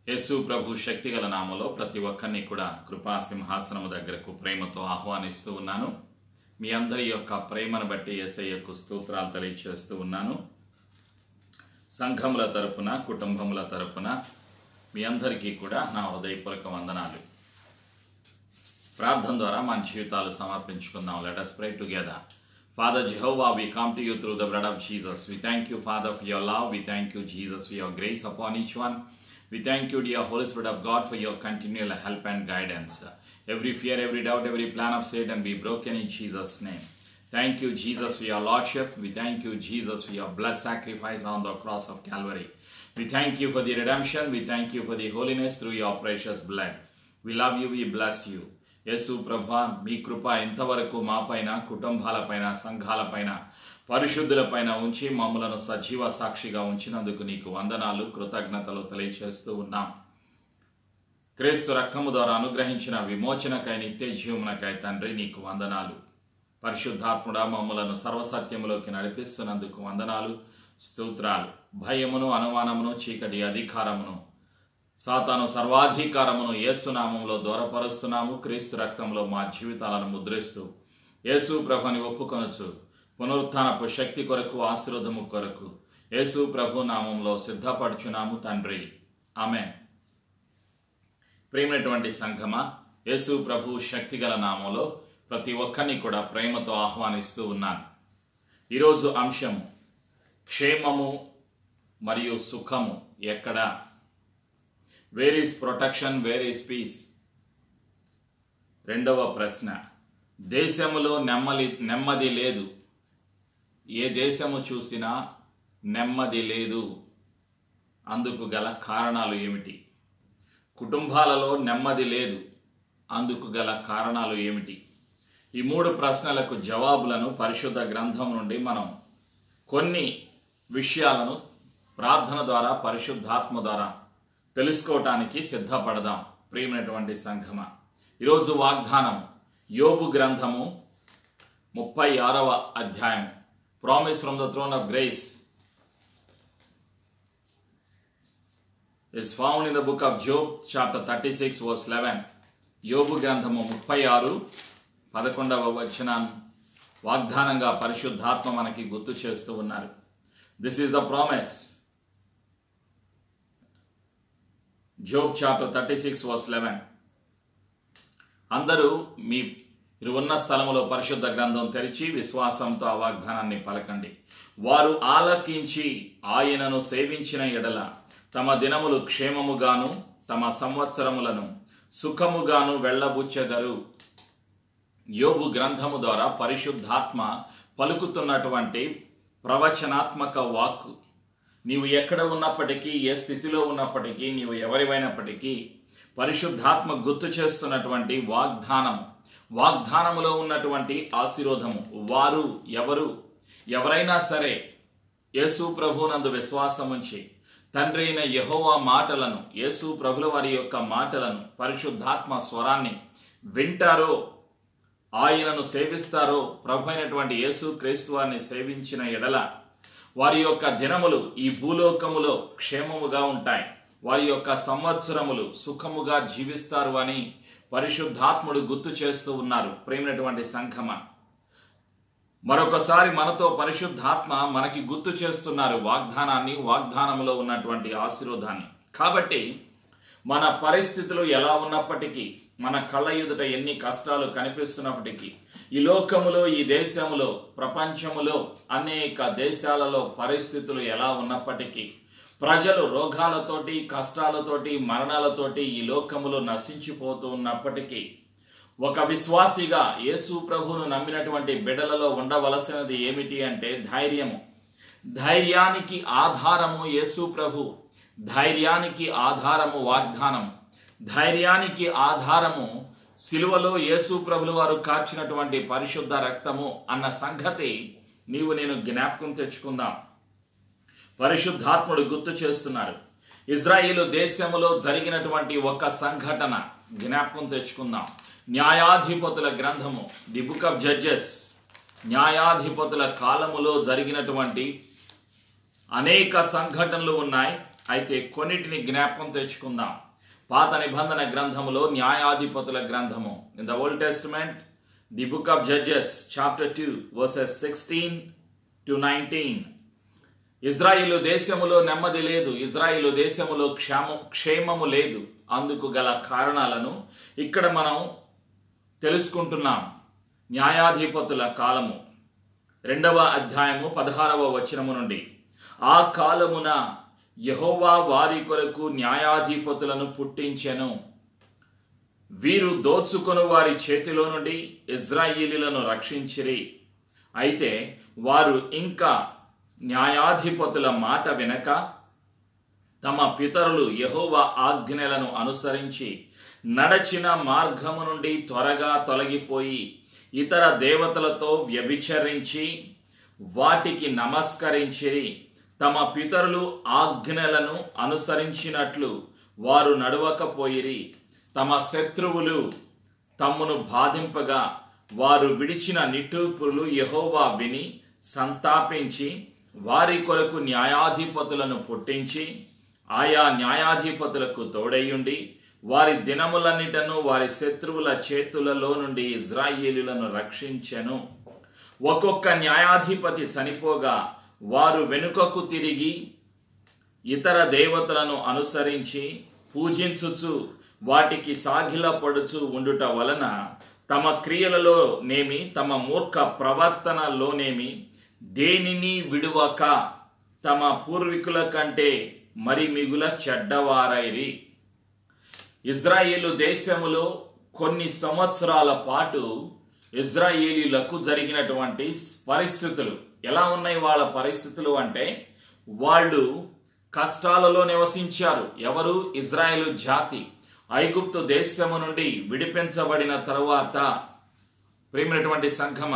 యేసు ప్రభు శక్తిగల నామలో ప్రతి ఒక్కరిని కూడా కృపా సింహాసనము దగ్గరకు ప్రేమతో ఆహ్వానిస్తూ ఉన్నాను మీ అందరి యొక్క ప్రేమను బట్టి యేసయ్యకు స్తోత్రాలు తెలియచేస్తూ ఉన్నాను సంఘముల తరపున కుటుంబముల తరపున మీ అందరికీ కూడా నా హృదయపూర్వక వందనాలు ప్రార్థన ద్వారా మన జీవితాలు సమర్పించుకుందాం let us pray together Father Jehovah, we come to you through the blood of Jesus. We thank you, Father, for your love. We thank you, Jesus, for your grace upon each one. We thank you, dear Holy Spirit of God, for your continual help and guidance. Every fear, every doubt, every plan of Satan be broken in Jesus' name. Thank you, Jesus, for your Lordship. We thank you, Jesus, for your blood sacrifice on the cross of Calvary. We thank you for the redemption. We thank you for the holiness through your precious blood. We love you. We bless you. Yesu ప్రభ మీ కృప ఇంతవరకు మాపైన కుటుంబాలపైన సంఘాలపైన పరిశుద్ధులపైన ఉంచి మమ్మలను సజీవ సాక్షిగా ఉంచినందుకు నీకు వందనాలు కృతజ్ఞతలు తెలియచేస్తూ ఉన్నాం క్రీస్తు రక్తము ద్వారా అనుగ్రహించిన విమోచనకై నిత్య జీవమునకై తండ్రి నీకు వందనాలు పరిశుద్ధాత్ముడా మమ్మలను సర్వసత్యములోకి నడిపిస్తున్నందుకు వందనాలు స్తోత్రాలు భయమును అనుమానమును చీకటి అధికారమును సాతాను సర్వాధికారమును యేసునామంలో దూరపరుస్తున్నాము క్రీస్తు రక్తంలో మా జీవితాలను ముద్రిస్తూ యేసు ప్రభుని ఒప్పుకొనొచ్చు పునరుత్థానపు శక్తి కొరకు ఆశీర్వదము కొరకు యేసు ప్రభు నామంలో సిద్ధపడుచున్నాము తండ్రి ఆమె ప్రేమైనటువంటి సంఘమా యేసు ప్రభు శక్తిగల నామంలో ప్రతి ఒక్కరిని కూడా ప్రేమతో ఆహ్వానిస్తూ ఉన్నాను ఈరోజు అంశం క్షేమము మరియు సుఖము ఎక్కడ where is protection where is peace రెండవ ప్రశ్న దేశములో నెమ్మది నెమ్మది లేదు ఏ దేశము చూసినా నెమ్మది లేదు అందుకు గల కారణాలు ఏమిటి కుటుంబాలలో నెమ్మది లేదు అందుకు గల కారణాలు ఏమిటి ఈ మూడు ప్రశ్నలకు జవాబులను పరిశుద్ధ గ్రంథం నుండి మనం కొన్ని విషయాలను ప్రార్థన ద్వారా పరిశుద్ధాత్మ ద్వారా తెలుసుకోవటానికి సిద్ధపడదాం ప్రియమైనటువంటి సంఘమ ఈరోజు వాగ్దానం యోబు గ్రంథము ముప్పై ఆరవ అధ్యాయం promise from the throne of grace is found in the book of Job chapter thirty six verse eleven Yobu గ్రంథము ముప్పై ఆరు పదకొండవ వచనం వాగ్దానంగా పరిశుద్ధాత్మ మనకి గుర్తు చేస్తూ ఉన్నారు this is the promise Job chapter thirty six verse eleven అందరూ మీ మీరు ఉన్న స్థలములో పరిశుద్ధ గ్రంథం తెరిచి విశ్వాసంతో ఆ వాగ్దానాన్ని పలకండి వారు ఆలకించి ఆయనను సేవించిన ఎడల తమ దినములు క్షేమముగాను తమ సంవత్సరములను సుఖముగాను వెళ్ళబుచ్చెదరు యోబు గ్రంథము ద్వారా పరిశుద్ధాత్మ పలుకుతున్నటువంటి ప్రవచనాత్మక వాక్కు నీవు ఎక్కడ ఉన్నప్పటికీ ఏ స్థితిలో ఉన్నప్పటికీ నీవు ఎవరివైనప్పటికీ పరిశుద్ధాత్మ గుర్తు చేస్తున్నటువంటి వాగ్దానం వాగ్దానములో ఉన్నటువంటి ఆశీర్వదము వారు ఎవరు ఎవరైనా సరే యేసు ప్రభునందు విశ్వాసం ఉంచి తండ్రి అయిన యహోవా మాటలను యేసు ప్రభుల వారి యొక్క మాటలను పరిశుద్ధాత్మ స్వరాన్ని వింటారో ఆయనను సేవిస్తారో ప్రభు అయినటువంటి యేసు క్రీస్తు వారిని సేవించిన ఎడల వారి యొక్క దినములు ఈ భూలోకములో క్షేమముగా ఉంటాయి వారి యొక్క సంవత్సరములు సుఖముగా జీవిస్తారు అని పరిశుద్ధాత్ముడు గుర్తు చేస్తూ ఉన్నారు ప్రేమైనటువంటి సంఘమ మరొకసారి మనతో పరిశుద్ధాత్మ మనకి గుర్తు చేస్తున్నారు వాగ్దానాన్ని వాగ్దానములో ఉన్నటువంటి ఆశీర్వాదాన్ని కాబట్టి మన పరిస్థితులు ఎలా ఉన్నప్పటికీ మన కళ్ళ ఎదుట ఎన్ని కష్టాలు కనిపిస్తున్నప్పటికీ ఈ లోకములో ఈ దేశములో ప్రపంచములో అనేక దేశాలలో పరిస్థితులు ఎలా ఉన్నప్పటికీ ప్రజలు రోగాలతోటి కష్టాలతోటి మరణాలతోటి ఈ లోకములో నశించిపోతూ ఉన్నప్పటికీ ఒక విశ్వాసిగా యేసు ప్రభువును నమ్మినటువంటి బిడలలో ఉండవలసినది ఏమిటి అంటే ధైర్యము ధైర్యానికి ఆధారము యేసు ప్రభు ధైర్యానికి ఆధారము వాగ్దానం ధైర్యానికి ఆధారము సిలువలో యేసు ప్రభులు వారు కార్చినటువంటి పరిశుద్ధ రక్తము అన్న సంగతి నీవు నేను జ్ఞాపకం తెచ్చుకుందాం పరిశుద్ధాత్ముడు గుర్తు చేస్తున్నారు ఇజ్రాయేలు దేశములో జరిగినటువంటి ఒక సంఘటన జ్ఞాపకం తెచ్చుకుందాం న్యాయాధిపతుల గ్రంథము ది బుక్ ఆఫ్ జడ్జెస్ న్యాయాధిపతుల కాలములో జరిగినటువంటి అనేక సంఘటనలు ఉన్నాయి అయితే కొన్నిటిని జ్ఞాపకం తెచ్చుకుందాం పాత నిబంధన గ్రంథములో న్యాయాధిపతుల గ్రంథము in the old testament the book of judges chapter two verses sixteen to nineteen Israel దేశములో నెమ్మది లేదు ఇజ్రాయిలు దేశములో క్షేమ క్షేమము లేదు అందుకు గల కారణాలను ఇక్కడ మనం తెలుసుకుంటున్నాం న్యాయాధిపతుల కాలము రెండవ అధ్యాయము పదహారవ వచనము నుండి ఆ కాలమున యహోవా వారి కొరకు న్యాయాధిపతులను పుట్టించెను వీరు దోచుకొను వారి చేతిలో నుండి ఇజ్రాయిలీలను రక్షించిరి అయితే వారు ఇంకా న్యాయాధిపతుల మాట వినక తమ పితరులు యహోవ ఆజ్ఞలను అనుసరించి నడచిన మార్గము నుండి త్వరగా తొలగిపోయి ఇతర దేవతలతో వ్యభిచరించి వాటికి నమస్కరించిరి తమ పితరులు ఆజ్ఞలను అనుసరించినట్లు వారు నడవకపోయిరి తమ శత్రువులు తమ్మును బాధింపగా వారు విడిచిన నిట్టూర్పులు యహోవా విని సంతాపించి వారి కొరకు న్యాయాధిపతులను పుట్టించి ఆయా న్యాయాధిపతులకు తోడయ్యుండి వారి దినములన్నిటను వారి శత్రువుల చేతులలో నుండి ఇజ్రాయేలులను రక్షించెను ఒక్కొక్క న్యాయాధిపతి చనిపోగా వారు వెనుకకు తిరిగి ఇతర దేవతలను అనుసరించి పూజించుచు వాటికి సాగిలపడుచు ఉండుట వలన తమ క్రియలలో నేమి తమ మూర్ఖ ప్రవర్తనలోనేమి దేనిని విడువక తమ పూర్వీకుల కంటే మరి మిగుల చెడ్డవారైరి ఇజ్రాయేలు దేశములో కొన్ని సంవత్సరాల పాటు ఇజ్రాయేలీలకు జరిగినటువంటి పరిస్థితులు ఎలా ఉన్నాయి వాళ్ళ పరిస్థితులు అంటే వాళ్ళు కష్టాలలో నివసించారు ఎవరు ఇజ్రాయేలు జాతి ఐగుప్తు దేశము నుండి విడిపించబడిన తరువాత ప్రేమైనటువంటి సంఘమ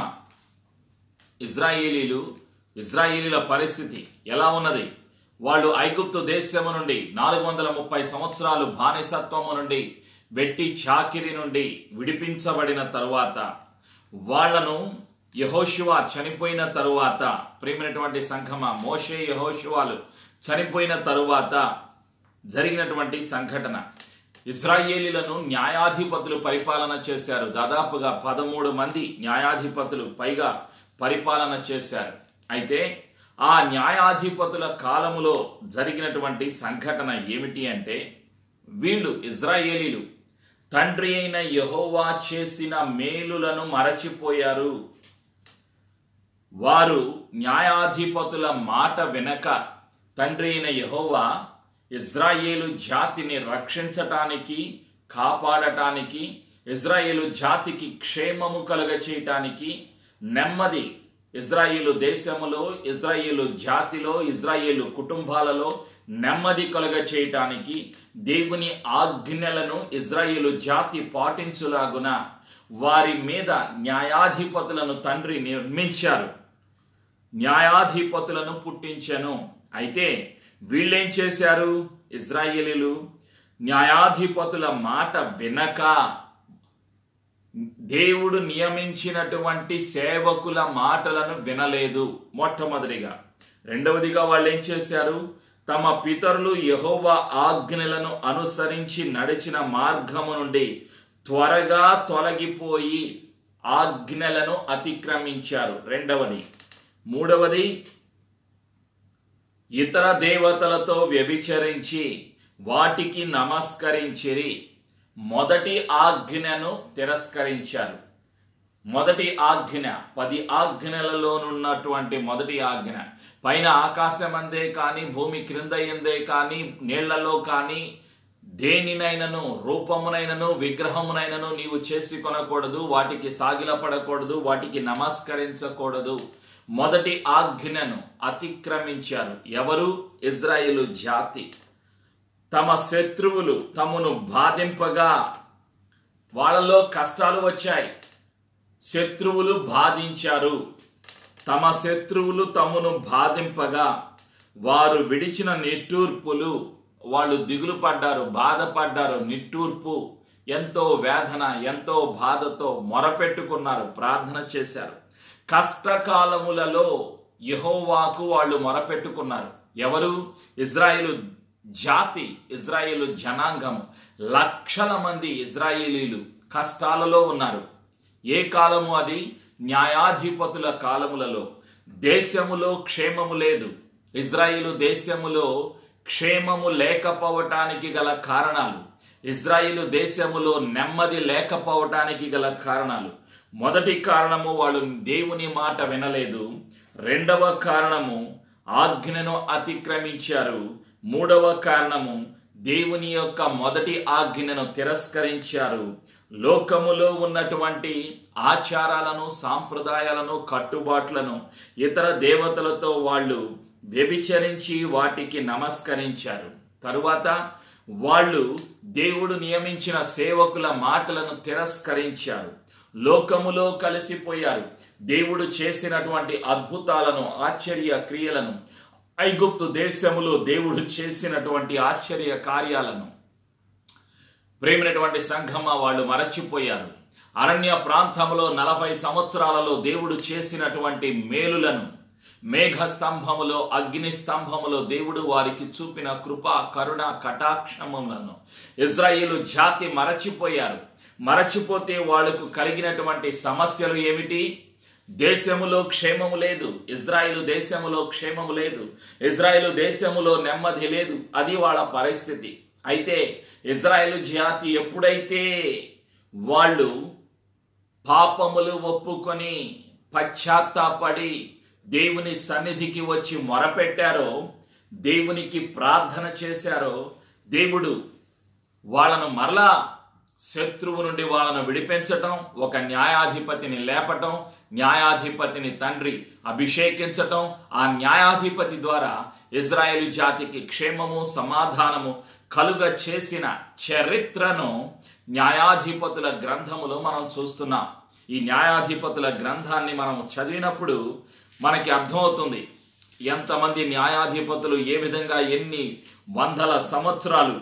ఇజ్రాయేలీలు ఇజ్రాయేలీల పరిస్థితి ఎలా ఉన్నది వాళ్ళు ఐగుప్తు దేశము నుండి నాలుగు వందల ముప్పై సంవత్సరాలు బానిసత్వము నుండి వెట్టి చాకిరి నుండి విడిపించబడిన తరువాత వాళ్లను యహోశివ చనిపోయిన తరువాత ప్రేమైనటువంటి సంఘమ మోషే యహోశివాలు చనిపోయిన తరువాత జరిగినటువంటి సంఘటన ఇజ్రాయేలీలను న్యాయాధిపతులు పరిపాలన చేశారు దాదాపుగా పదమూడు మంది న్యాయాధిపతులు పైగా పరిపాలన చేశారు అయితే ఆ న్యాయాధిపతుల కాలములో జరిగినటువంటి సంఘటన ఏమిటి అంటే వీళ్ళు ఇజ్రాయేలీలు తండ్రి అయిన యహోవా చేసిన మేలులను మరచిపోయారు వారు న్యాయాధిపతుల మాట వెనక తండ్రి అయిన యహోవా ఇజ్రాయేలు జాతిని రక్షించటానికి కాపాడటానికి ఇజ్రాయేలు జాతికి క్షేమము కలుగచేయటానికి నెమ్మది ఇజ్రాయేలు దేశములో ఇజ్రాయేలు జాతిలో ఇజ్రాయేలు కుటుంబాలలో నెమ్మది కలుగ చేయటానికి దేవుని ఆజ్ఞలను ఇజ్రాయేలు జాతి పాటించులాగున వారి మీద న్యాయాధిపతులను తండ్రి నిర్మించారు న్యాయాధిపతులను పుట్టించెను అయితే వీళ్ళేం చేశారు ఇజ్రాయేలీలు న్యాయాధిపతుల మాట వినక దేవుడు నియమించినటువంటి సేవకుల మాటలను వినలేదు మొట్టమొదటిగా రెండవదిగా వాళ్ళు ఏం చేశారు తమ పితరులు యహోవ ఆజ్ఞలను అనుసరించి నడిచిన మార్గము నుండి త్వరగా తొలగిపోయి ఆజ్ఞలను అతిక్రమించారు రెండవది మూడవది ఇతర దేవతలతో వ్యభిచరించి వాటికి నమస్కరించిరి మొదటి ఆజ్ఞను తిరస్కరించారు మొదటి ఆజ్ఞ పది ఆజ్ఞలలోనున్నటువంటి మొదటి ఆజ్ఞ పైన ఆకాశమందే కానీ భూమి క్రింద ఎందే కానీ నీళ్లలో కానీ దేనినైనను రూపమునైనను విగ్రహమునైనను నీవు చేసి కొనకూడదు వాటికి సాగిలపడకూడదు వాటికి నమస్కరించకూడదు మొదటి ఆజ్ఞను అతిక్రమించారు ఎవరు ఇజ్రాయేలు జాతి తమ శత్రువులు తమను బాధింపగా వాళ్ళలో కష్టాలు వచ్చాయి శత్రువులు బాధించారు తమ శత్రువులు తమను బాధింపగా వారు విడిచిన నిట్టూర్పులు వాళ్ళు దిగులు పడ్డారు బాధపడ్డారు నిట్టూర్పు ఎంతో వేదన ఎంతో బాధతో మొరపెట్టుకున్నారు ప్రార్థన చేశారు కష్టకాలములలో యహోవాకు వాళ్ళు మొరపెట్టుకున్నారు ఎవరు ఇజ్రాయిలు జాతి ఇజ్రాయేలు జనాంగం లక్షల మంది ఇజ్రాయేలీలు కష్టాలలో ఉన్నారు ఏ కాలము అది న్యాయాధిపతుల కాలములలో దేశములో క్షేమము లేదు ఇజ్రాయేలు దేశములో క్షేమము లేకపోవటానికి గల కారణాలు ఇజ్రాయేలు దేశములో నెమ్మది లేకపోవటానికి గల కారణాలు మొదటి కారణము వాళ్ళు దేవుని మాట వినలేదు రెండవ కారణము ఆజ్ఞను అతిక్రమించారు మూడవ కారణము దేవుని యొక్క మొదటి ఆజ్ఞను తిరస్కరించారు లోకములో ఉన్నటువంటి ఆచారాలను సాంప్రదాయాలను కట్టుబాట్లను ఇతర దేవతలతో వాళ్ళు వ్యభిచరించి వాటికి నమస్కరించారు తరువాత వాళ్ళు దేవుడు నియమించిన సేవకుల మాటలను తిరస్కరించారు లోకములో కలిసిపోయారు దేవుడు చేసినటువంటి అద్భుతాలను ఆశ్చర్య క్రియలను ఐగుప్తు దేశములో దేవుడు చేసినటువంటి ఆశ్చర్య కార్యాలను ప్రేమినటువంటి సంఘమ వాళ్ళు మరచిపోయారు అరణ్య ప్రాంతంలో నలభై సంవత్సరాలలో దేవుడు చేసినటువంటి మేలులను మేఘ స్తంభములో అగ్ని స్తంభములో దేవుడు వారికి చూపిన కృప కరుణ కటాక్షములను ఇజ్రాయేలు జాతి మరచిపోయారు మరచిపోతే వాళ్లకు కలిగినటువంటి సమస్యలు ఏమిటి దేశములో క్షేమము లేదు ఇజ్రాయిలు దేశములో క్షేమము లేదు ఇజ్రాయిలు దేశములో నెమ్మది లేదు అది వాళ్ళ పరిస్థితి అయితే ఇజ్రాయిలు జాతి ఎప్పుడైతే వాళ్ళు పాపములు ఒప్పుకొని పశ్చాత్తాపడి దేవుని సన్నిధికి వచ్చి మొరపెట్టారో దేవునికి ప్రార్థన చేశారో దేవుడు వాళ్ళను మరలా శత్రువు నుండి వాళ్ళను విడిపించటం ఒక న్యాయాధిపతిని లేపటం న్యాయాధిపతిని తండ్రి అభిషేకించటం ఆ న్యాయాధిపతి ద్వారా ఇజ్రాయేలు జాతికి క్షేమము సమాధానము కలుగ చేసిన చరిత్రను న్యాయాధిపతుల గ్రంథములో మనం చూస్తున్నాం ఈ న్యాయాధిపతుల గ్రంథాన్ని మనం చదివినప్పుడు మనకి అర్థమవుతుంది ఎంతమంది న్యాయాధిపతులు ఏ విధంగా ఎన్ని వందల సంవత్సరాలు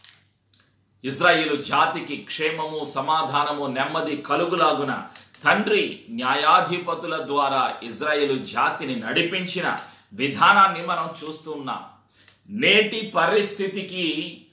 ఇజ్రాయేలు జాతికి క్షేమము సమాధానము నెమ్మది కలుగులాగున తండ్రి న్యాయాధిపతుల ద్వారా ఇజ్రాయేలు జాతిని నడిపించిన విధానాన్ని మనం చూస్తున్నాం నేటి పరిస్థితికి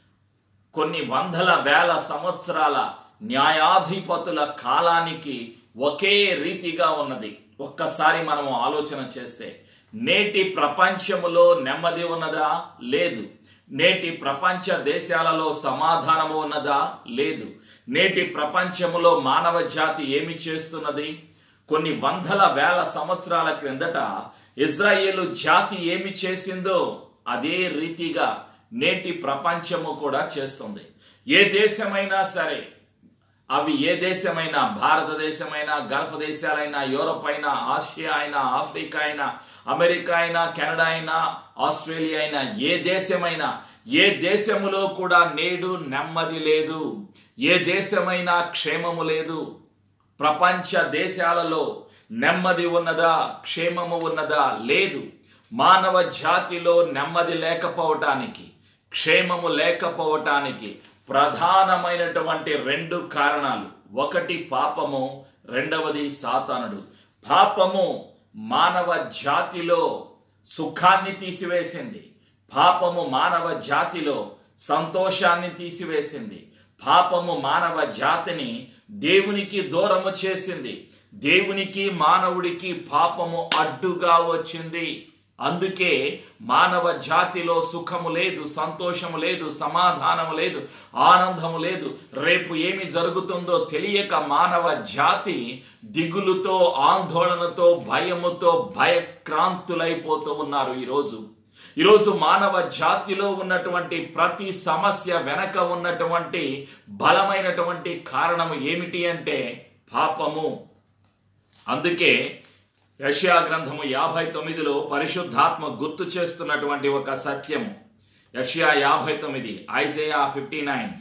కొన్ని వందల వేల సంవత్సరాల న్యాయాధిపతుల కాలానికి ఒకే రీతిగా ఉన్నది ఒక్కసారి మనము ఆలోచన చేస్తే నేటి ప్రపంచములో నెమ్మది ఉన్నదా లేదు నేటి ప్రపంచ దేశాలలో సమాధానము ఉన్నదా లేదు నేటి ప్రపంచములో మానవ జాతి ఏమి చేస్తున్నది కొన్ని వందల వేల సంవత్సరాల క్రిందట ఇజ్రాయేలు జాతి ఏమి చేసిందో అదే రీతిగా నేటి ప్రపంచము కూడా చేస్తుంది ఏ దేశమైనా సరే అవి ఏ దేశమైనా భారతదేశమైనా గల్ఫ్ దేశాలైనా యూరోప్ అయినా ఆసియా అయినా ఆఫ్రికా అయినా అమెరికా అయినా కెనడా అయినా ఆస్ట్రేలియా అయినా ఏ దేశమైనా ఏ దేశములో కూడా నేడు నెమ్మది లేదు ఏ దేశమైనా క్షేమము లేదు ప్రపంచ దేశాలలో నెమ్మది ఉన్నదా క్షేమము ఉన్నదా లేదు మానవ జాతిలో నెమ్మది లేకపోవటానికి క్షేమము లేకపోవటానికి ప్రధానమైనటువంటి రెండు కారణాలు ఒకటి పాపము రెండవది సాతానుడు పాపము మానవ జాతిలో సుఖాన్ని తీసివేసింది పాపము మానవ జాతిలో సంతోషాన్ని తీసివేసింది పాపము మానవ జాతిని దేవునికి దూరము చేసింది దేవునికి మానవుడికి పాపము అడ్డుగా వచ్చింది అందుకే మానవ జాతిలో సుఖము లేదు సంతోషము లేదు సమాధానము లేదు ఆనందము లేదు రేపు ఏమి జరుగుతుందో తెలియక మానవ జాతి దిగులుతో ఆందోళనతో భయముతో భయక్రాంతులైపోతూ ఉన్నారు ఈరోజు ఈరోజు మానవ జాతిలో ఉన్నటువంటి ప్రతి సమస్య వెనక ఉన్నటువంటి బలమైనటువంటి కారణము ఏమిటి అంటే పాపము అందుకే యషయా గ్రంథము యాభై తొమ్మిదిలో పరిశుద్ధాత్మ గుర్తు చేస్తున్నటువంటి ఒక సత్యము యషయా యాభై తొమ్మిది ఐజయా ఫిఫ్టీ నైన్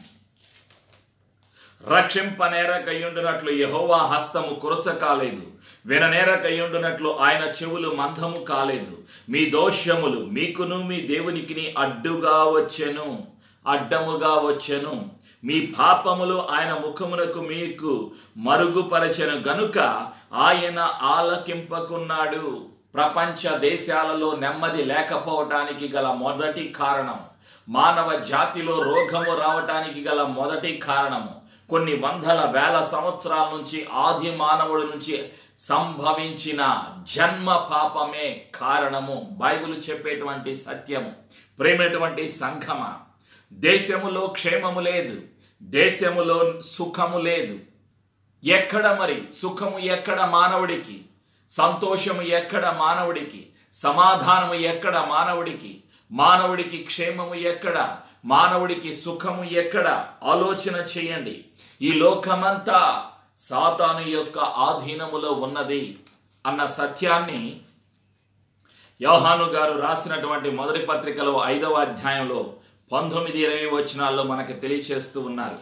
రక్షింపనేరకయ్యుండునట్లు యహోవా హస్తము కురచ కాలేదు విననేరకయ్యుండునట్లు ఆయన చెవులు మందము కాలేదు మీ దోష్యములు మీకును మీ దేవునికిని అడ్డుగా వచ్చెను అడ్డముగా వచ్చెను మీ పాపములు ఆయన ముఖమునకు మీకు మరుగుపరచెను గనుక ఆయన ఆలకింపకున్నాడు ప్రపంచ దేశాలలో నెమ్మది లేకపోవటానికి గల మొదటి కారణం మానవ జాతిలో రోగము రావటానికి గల మొదటి కారణము కొన్ని వందల వేల సంవత్సరాల నుంచి ఆది మానవుడి నుంచి సంభవించిన జన్మ పాపమే కారణము బైబిల్ చెప్పేటువంటి సత్యము ప్రేమటువంటి సంఘమ దేశములో క్షేమము లేదు దేశములో సుఖము లేదు ఎక్కడ మరి సుఖము ఎక్కడ మానవుడికి సంతోషము ఎక్కడ మానవుడికి సమాధానము ఎక్కడ మానవుడికి మానవుడికి క్షేమము ఎక్కడ మానవుడికి సుఖము ఎక్కడ ఆలోచన చేయండి ఈ లోకమంతా సాతాను యొక్క ఆధీనములో ఉన్నది అన్న సత్యాన్ని యోహాను గారు రాసినటువంటి మొదటి పత్రికలో ఐదవ అధ్యాయంలో పంతొమ్మిది ఇరవై వచనాల్లో మనకు తెలియచేస్తూ ఉన్నారు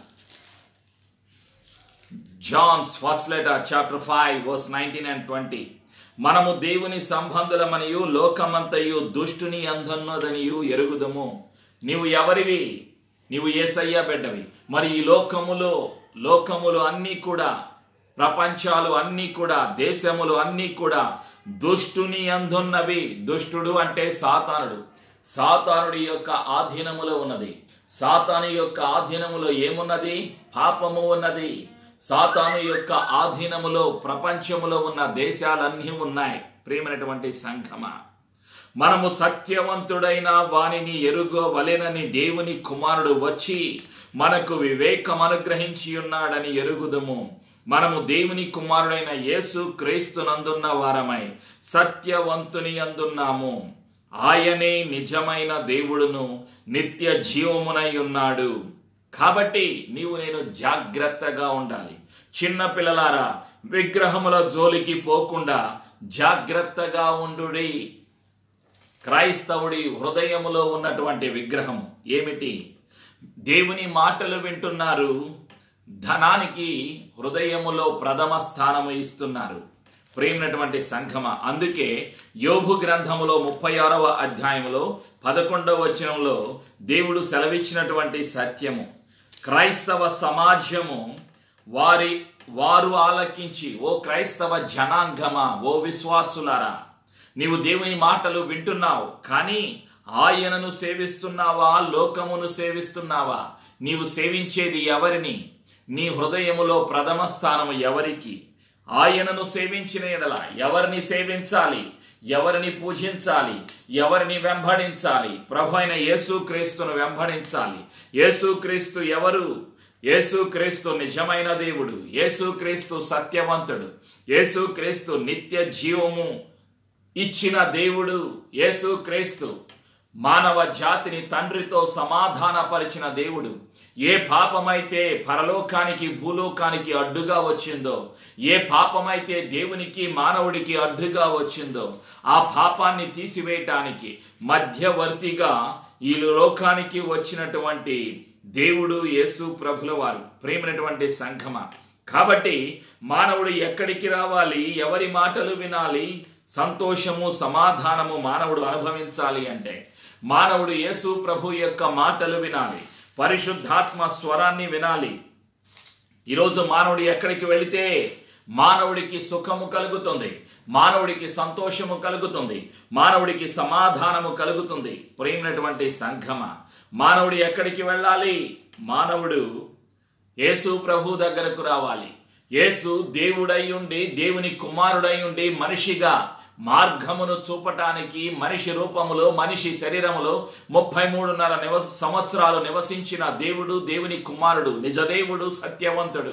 John's first letter chapter five verse nineteen and twenty మనము దేవుని సంబంధులమనియు లోకమంతయు దుష్టుని అంధన్నదనియు ఎరుగుదము నీవు ఎవరివి నీవు ఏసయ్యా బిడ్డవి మరి ఈ లోకములో లోకములు అన్నీ కూడా ప్రపంచాలు అన్నీ కూడా దేశములు అన్నీ కూడా దుష్టుని అందున్నవి దుష్టుడు అంటే సాతానుడు సాతానుడి యొక్క ఆధీనములో ఉన్నది సాతాను యొక్క ఆధీనములో ఏమున్నది పాపము ఉన్నది సాతాను యొక్క ఆధీనములో ప్రపంచములో ఉన్న దేశాలన్నీ ఉన్నాయి ప్రేమైనటువంటి సంఘమా మనము సత్యవంతుడైన వానిని ఎరుగవలెనని దేవుని కుమారుడు వచ్చి మనకు వివేకం అనుగ్రహించి ఉన్నాడని ఎరుగుదము మనము దేవుని కుమారుడైన యేసు క్రీస్తునందున్న వారమై సత్యవంతుని అందున్నాము ఆయనే నిజమైన దేవుడును నిత్య జీవమునై ఉన్నాడు కాబట్టి నీవు నేను జాగ్రత్తగా ఉండాలి చిన్న పిల్లలారా విగ్రహముల జోలికి పోకుండా జాగ్రత్తగా ఉండుడి క్రైస్తవుడి హృదయములో ఉన్నటువంటి విగ్రహం ఏమిటి దేవుని మాటలు వింటున్నారు ధనానికి హృదయములో ప్రథమ స్థానము ఇస్తున్నారు ప్రేమినటువంటి సంఘమ అందుకే యోభు గ్రంథములో ముప్పై ఆరవ అధ్యాయంలో పదకొండవ వచనంలో దేవుడు సెలవిచ్చినటువంటి సత్యము క్రైస్తవ సమాజము వారి వారు ఆలకించి ఓ క్రైస్తవ జనాంగమా ఓ విశ్వాసులారా నీవు దేవుని మాటలు వింటున్నావు కానీ ఆయనను సేవిస్తున్నావా లోకమును సేవిస్తున్నావా నీవు సేవించేది ఎవరిని నీ హృదయములో ప్రథమ స్థానము ఎవరికి ఆయనను సేవించిన ఎడల ఎవరిని సేవించాలి ఎవరిని పూజించాలి ఎవరిని వెంబడించాలి ప్రభు అయిన యేసుక్రీస్తును వెంబడించాలి యేసుక్రీస్తు ఎవరు యేసుక్రీస్తు నిజమైన దేవుడు యేసుక్రీస్తు సత్యవంతుడు యేసుక్రీస్తు నిత్య జీవము ఇచ్చిన దేవుడు యేసుక్రీస్తు మానవ జాతిని తండ్రితో సమాధానపరిచిన దేవుడు ఏ పాపమైతే పరలోకానికి భూలోకానికి అడ్డుగా వచ్చిందో ఏ పాపమైతే దేవునికి మానవుడికి అడ్డుగా వచ్చిందో ఆ పాపాన్ని తీసివేయటానికి మధ్యవర్తిగా ఈ లోకానికి వచ్చినటువంటి దేవుడు యేసు ప్రభుల వారు ప్రేమైనటువంటి సంఘమ కాబట్టి మానవుడు ఎక్కడికి రావాలి ఎవరి మాటలు వినాలి సంతోషము సమాధానము మానవుడు అనుభవించాలి అంటే మానవుడు యేసు ప్రభు యొక్క మాటలు వినాలి పరిశుద్ధాత్మ స్వరాన్ని వినాలి ఈరోజు మానవుడు ఎక్కడికి వెళితే మానవుడికి సుఖము కలుగుతుంది మానవుడికి సంతోషము కలుగుతుంది మానవుడికి సమాధానము కలుగుతుంది ప్రేమైనటువంటి సంఘమ మానవుడు ఎక్కడికి వెళ్ళాలి మానవుడు యేసు ప్రభు దగ్గరకు రావాలి యేసు దేవుడై ఉండి దేవుని కుమారుడై ఉండి మనిషిగా మార్గమును చూపటానికి మనిషి రూపములో మనిషి శరీరములో ముప్పై మూడున్నర నివస సంవత్సరాలు నివసించిన దేవుడు దేవుని కుమారుడు నిజదేవుడు సత్యవంతుడు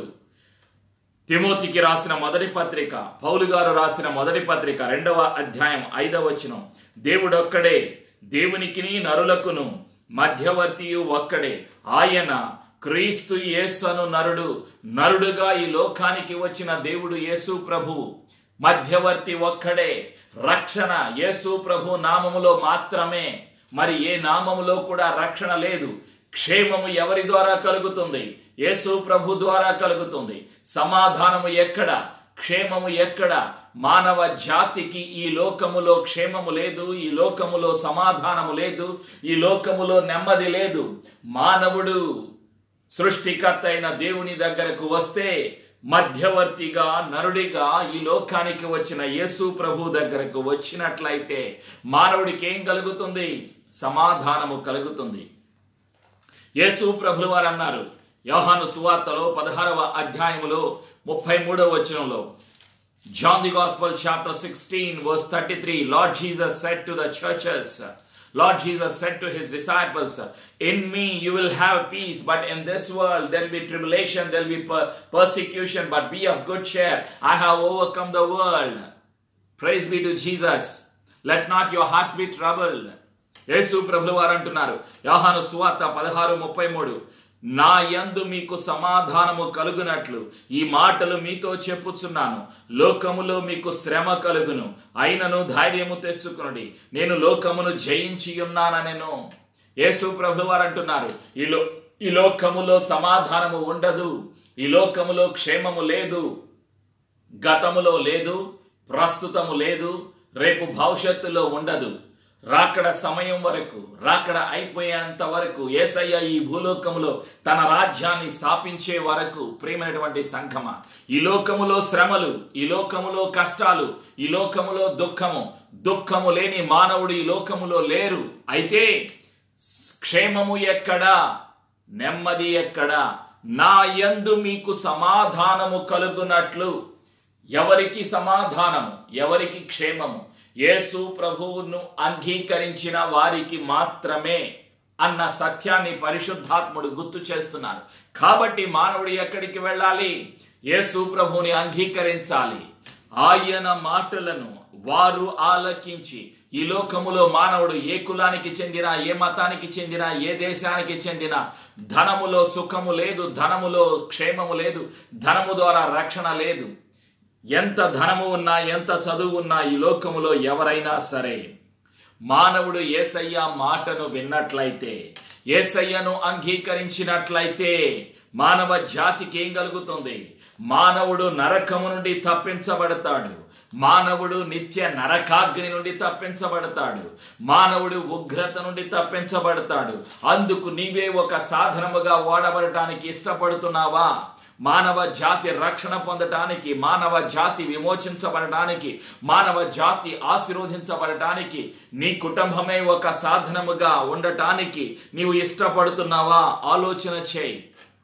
తిమోతికి రాసిన మొదటి పత్రిక పౌలు గారు రాసిన మొదటి పత్రిక రెండవ అధ్యాయం ఐదవ వచనం దేవుడొక్కడే దేవునికిని నరులకును మధ్యవర్తియు ఒక్కడే ఆయన క్రీస్తు యేసను నరుడు నరుడుగా ఈ లోకానికి వచ్చిన దేవుడు యేసు ప్రభువు మధ్యవర్తి ఒక్కడే రక్షణ యేసు ప్రభు నామములో మాత్రమే మరి ఏ నామములో కూడా రక్షణ లేదు క్షేమము ఎవరి ద్వారా కలుగుతుంది యేసు ప్రభు ద్వారా కలుగుతుంది సమాధానము ఎక్కడ క్షేమము ఎక్కడ మానవ జాతికి ఈ లోకములో క్షేమము లేదు ఈ లోకములో సమాధానము లేదు ఈ లోకములో నెమ్మది లేదు మానవుడు సృష్టికర్త అయిన దేవుని దగ్గరకు వస్తే మధ్యవర్తిగా నరుడిగా ఈ లోకానికి వచ్చిన యేసు ప్రభు దగ్గరకు వచ్చినట్లయితే మానవుడికి ఏం కలుగుతుంది సమాధానము కలుగుతుంది యేసు ప్రభులు వారు అన్నారు యోహాను సువార్తలో పదహారవ అధ్యాయములో ముప్పై మూడవ వచనంలో John the Gospel, chapter 16, verse 33. Lord Jesus said to the churches, Lord Jesus said to his disciples, In me you will have peace, but in this world there will be tribulation, there will be per- persecution, but be of good cheer. I have overcome the world. Praise be to Jesus. Let not your hearts be troubled. యేసు ప్రభులు వారు అంటున్నారు యోహాను సువార్త పదహారు ముప్పై మూడు నా యందు మీకు సమాధానము కలుగునట్లు ఈ మాటలు మీతో చెప్పుచున్నాను లోకములో మీకు శ్రమ కలుగును అయినను ధైర్యము తెచ్చుకునుడి నేను లోకమును జయించి ఉన్నాననెను యేసు ప్రభు వారు అంటున్నారు ఈ లో ఈ లోకములో సమాధానము ఉండదు ఈ లోకములో క్షేమము లేదు గతములో లేదు ప్రస్తుతము లేదు రేపు భవిష్యత్తులో ఉండదు రాకడ సమయం వరకు రాకడ అయిపోయేంత వరకు ఏసయ్య ఈ భూలోకములో తన రాజ్యాన్ని స్థాపించే వరకు ప్రియమైనటువంటి సంఘమ ఈ లోకములో శ్రమలు ఈ లోకములో కష్టాలు ఈ లోకములో దుఃఖము దుఃఖము లేని మానవుడు ఈ లోకములో లేరు అయితే క్షేమము ఎక్కడా నెమ్మది ఎక్కడా నా యందు మీకు సమాధానము కలుగునట్లు ఎవరికి సమాధానము ఎవరికి క్షేమము యేసు ప్రభువును అంగీకరించిన వారికి మాత్రమే అన్న సత్యాన్ని పరిశుద్ధాత్ముడు గుర్తు చేస్తున్నారు కాబట్టి మానవుడు ఎక్కడికి వెళ్ళాలి యేసు ప్రభువుని అంగీకరించాలి ఆయన మాటలను వారు ఆలకించి ఈ లోకములో మానవుడు ఏ కులానికి చెందిన ఏ మతానికి చెందిన ఏ దేశానికి చెందిన ధనములో సుఖము లేదు ధనములో క్షేమము లేదు ధనము ద్వారా రక్షణ లేదు ఎంత ధనము ఉన్నా ఎంత చదువు ఉన్నా ఈ లోకములో ఎవరైనా సరే మానవుడు ఏసయ్య మాటను విన్నట్లయితే ఏసయ్యను అంగీకరించినట్లయితే మానవ జాతికి ఏం కలుగుతుంది మానవుడు నరకము నుండి తప్పించబడతాడు మానవుడు నిత్య నరకాగ్ని నుండి తప్పించబడతాడు మానవుడు ఉగ్రత నుండి తప్పించబడతాడు అందుకు నీవే ఒక సాధనముగా వాడబడటానికి ఇష్టపడుతున్నావా మానవ జాతి రక్షణ పొందటానికి మానవ జాతి విమోచించబడటానికి మానవ జాతి ఆశీర్వదించబడటానికి నీ కుటుంబమే ఒక సాధనముగా ఉండటానికి నీవు ఇష్టపడుతున్నావా ఆలోచన చేయి